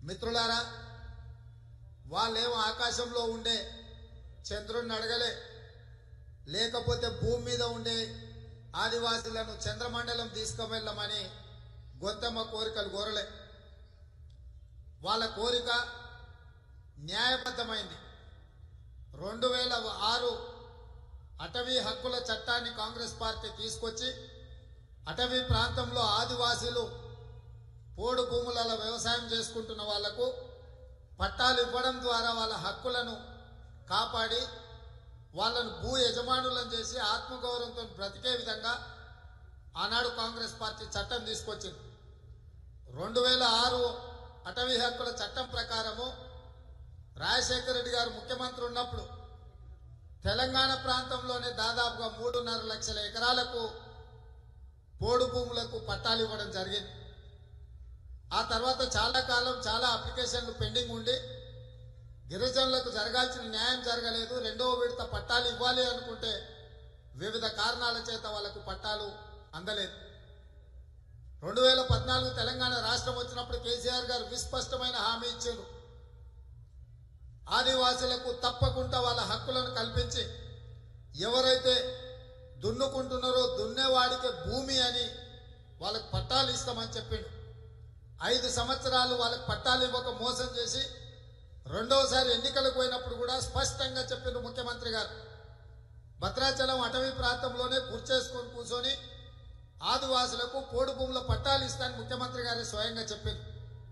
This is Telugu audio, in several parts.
మిత్రులారా వాళ్ళేమో ఆకాశంలో ఉండే చంద్రుడిని అడగలే లేకపోతే భూమి మీద ఉండే ఆదివాసులను చంద్రమండలం తీసుకువెళ్ళమని గొంతమ్మ కోరికలు కోరలే వాళ్ళ కోరిక న్యాయబద్ధమైంది రెండు వేల ఆరు అటవీ హక్కుల చట్టాన్ని కాంగ్రెస్ పార్టీ తీసుకొచ్చి అటవీ ప్రాంతంలో ఆదివాసీలు పోడు భూములలో వ్యవసాయం చేసుకుంటున్న వాళ్లకు పట్టాలు ఇవ్వడం ద్వారా వాళ్ళ హక్కులను కాపాడి వాళ్ళను భూ యజమానులను చేసి ఆత్మగౌరవంతో బ్రతికే విధంగా ఆనాడు కాంగ్రెస్ పార్టీ చట్టం తీసుకొచ్చింది రెండు వేల ఆరు అటవీ హక్కుల చట్టం ప్రకారము రాజశేఖర రెడ్డి గారు ముఖ్యమంత్రి ఉన్నప్పుడు తెలంగాణ ప్రాంతంలోనే దాదాపుగా మూడున్నర లక్షల ఎకరాలకు పోడు భూములకు పట్టాలు ఇవ్వడం జరిగింది ఆ తర్వాత చాలా కాలం చాలా అప్లికేషన్లు పెండింగ్ ఉండి గిరిజనులకు జరగాల్సిన న్యాయం జరగలేదు రెండవ విడత పట్టాలు ఇవ్వాలి అనుకుంటే వివిధ కారణాల చేత వాళ్ళకు పట్టాలు అందలేదు రెండు వేల పద్నాలుగు తెలంగాణ రాష్ట్రం వచ్చినప్పుడు కేసీఆర్ గారు విస్పష్టమైన హామీ ఇచ్చారు ఆదివాసులకు తప్పకుండా వాళ్ళ హక్కులను కల్పించి ఎవరైతే దున్నుకుంటున్నారో దున్నేవాడికి భూమి అని వాళ్ళకి పట్టాలు ఇస్తామని చెప్పిండు ఐదు సంవత్సరాలు వాళ్ళకి పట్టాలు ఇవ్వక మోసం చేసి రెండవసారి ఎన్నికలకు పోయినప్పుడు కూడా స్పష్టంగా చెప్పిండు ముఖ్యమంత్రి గారు భద్రాచలం అటవీ ప్రాంతంలోనే కూర్చేసుకొని కూర్చొని ఆదివాసులకు పోడు భూముల పట్టాలు ఇస్తానని ముఖ్యమంత్రి గారే స్వయంగా చెప్పింది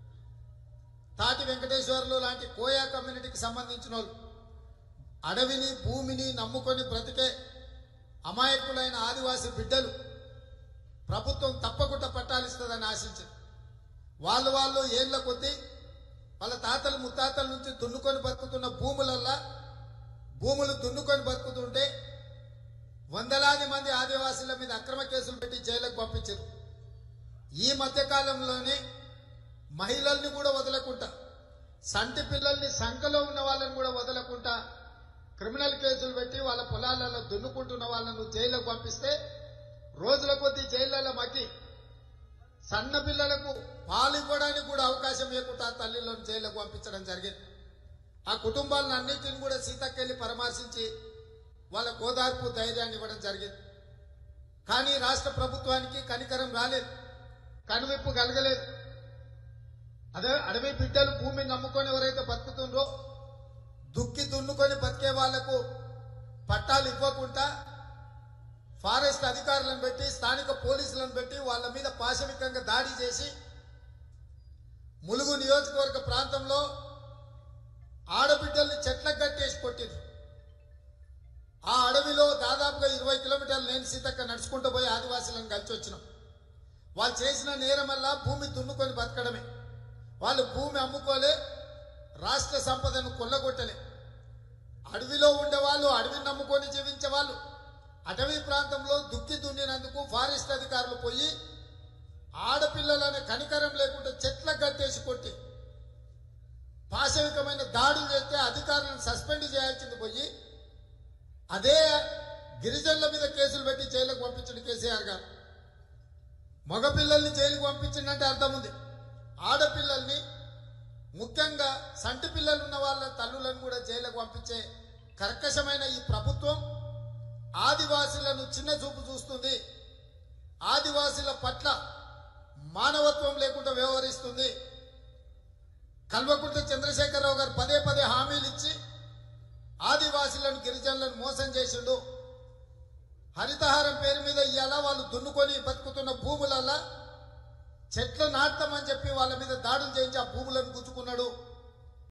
తాటి వెంకటేశ్వర్లు లాంటి కోయా కమ్యూనిటీకి సంబంధించిన వాళ్ళు అడవిని భూమిని నమ్ముకొని బ్రతికే అమాయకులైన ఆదివాసి బిడ్డలు ప్రభుత్వం తప్పకుండా పట్టాలు ఇస్తుందని ఆశించింది వాళ్ళు వాళ్ళు ఏళ్ల కొద్దీ వాళ్ళ తాతలు ముత్తాతల నుంచి దున్నుకొని బతుకుతున్న భూములల్లా భూములు దున్నుకొని బతుకుతుంటే వందలాది మంది ఆదివాసుల మీద అక్రమ కేసులు పెట్టి జైలుకు పంపించారు ఈ మధ్య కాలంలోనే మహిళల్ని కూడా వదలకుండా సంటి పిల్లల్ని సంఖలో ఉన్న వాళ్ళని కూడా వదలకుండా క్రిమినల్ కేసులు పెట్టి వాళ్ళ పొలాలలో దున్నుకుంటున్న వాళ్ళను జైలుకు పంపిస్తే రోజుల కొద్దీ జైళ్ళలో మగ్గి సన్న పిల్లలకు పాలు ఇవ్వడానికి కూడా అవకాశం ఇవ్వకుండా తల్లిలను జైలుకు పంపించడం జరిగింది ఆ కుటుంబాలను అన్నింటిని కూడా సీతకెళ్ళి పరామర్శించి వాళ్ళ గోదార్పు ధైర్యాన్ని ఇవ్వడం జరిగింది కానీ రాష్ట్ర ప్రభుత్వానికి కనికరం రాలేదు కనువిప్పు కలగలేదు అదే అడవి బిడ్డలు భూమిని నమ్ముకొని ఎవరైతే బతుకుతుండ్రో దుక్కి దున్నుకొని బతికే వాళ్లకు పట్టాలు ఇవ్వకుండా ఫారెస్ట్ అధికారులను పెట్టి స్థానిక పోలీసులను పెట్టి వాళ్ళ మీద పాశవికంగా దాడి చేసి ములుగు నియోజకవర్గ ప్రాంతంలో ఆడబిడ్డల్ని చెట్లకు కట్టేసి కొట్టిండ్రు ఆ అడవిలో దాదాపుగా ఇరవై కిలోమీటర్లు నేను సీతక్క నడుచుకుంటూ పోయి ఆదివాసులను కలిసి వచ్చినాం వాళ్ళు చేసిన నేరం వల్ల భూమి దున్నుకొని బతకడమే వాళ్ళు భూమి అమ్ముకోలే రాష్ట్ర సంపదను కొల్లగొట్టలే అడవిలో ఉండే వాళ్ళు అడవిని నమ్ముకొని జీవించే వాళ్ళు అటవీ ప్రాంతంలో దుక్కి దున్నినందుకు ఫారెస్ట్ అధికారులు పోయి ఆడపిల్లలనే కనికరం లేకుండా చెట్ల కట్టేసి కొట్టి పాశవికమైన దాడులు చేస్తే అధికారులను సస్పెండ్ చేయాల్సింది పోయి అదే గిరిజనుల మీద కేసులు పెట్టి జైలుకు పంపించండి కేసీఆర్ గారు మగపిల్లల్ని జైలుకు పంపించిందంటే అర్థం ఉంది ఆడపిల్లల్ని ముఖ్యంగా సంటి పిల్లలు ఉన్న వాళ్ళ తల్లులను కూడా జైలుకు పంపించే కర్కశమైన ఈ ప్రభుత్వం ఆదివాసులను చిన్న చూపు చూస్తుంది ఆదివాసుల పట్ల మానవత్వం లేకుండా వ్యవహరిస్తుంది కల్వకుంట్ల చంద్రశేఖరరావు గారు పదే పదే హామీలు ఇచ్చి ఆదివాసులను గిరిజనులను మోసం చేసిండు హరితహారం పేరు మీద ఇవాళ వాళ్ళు దున్నుకొని బతుకుతున్న భూములల్లా చెట్లు నాటమని చెప్పి వాళ్ళ మీద దాడులు చేయించి ఆ భూములను గుచ్చుకున్నాడు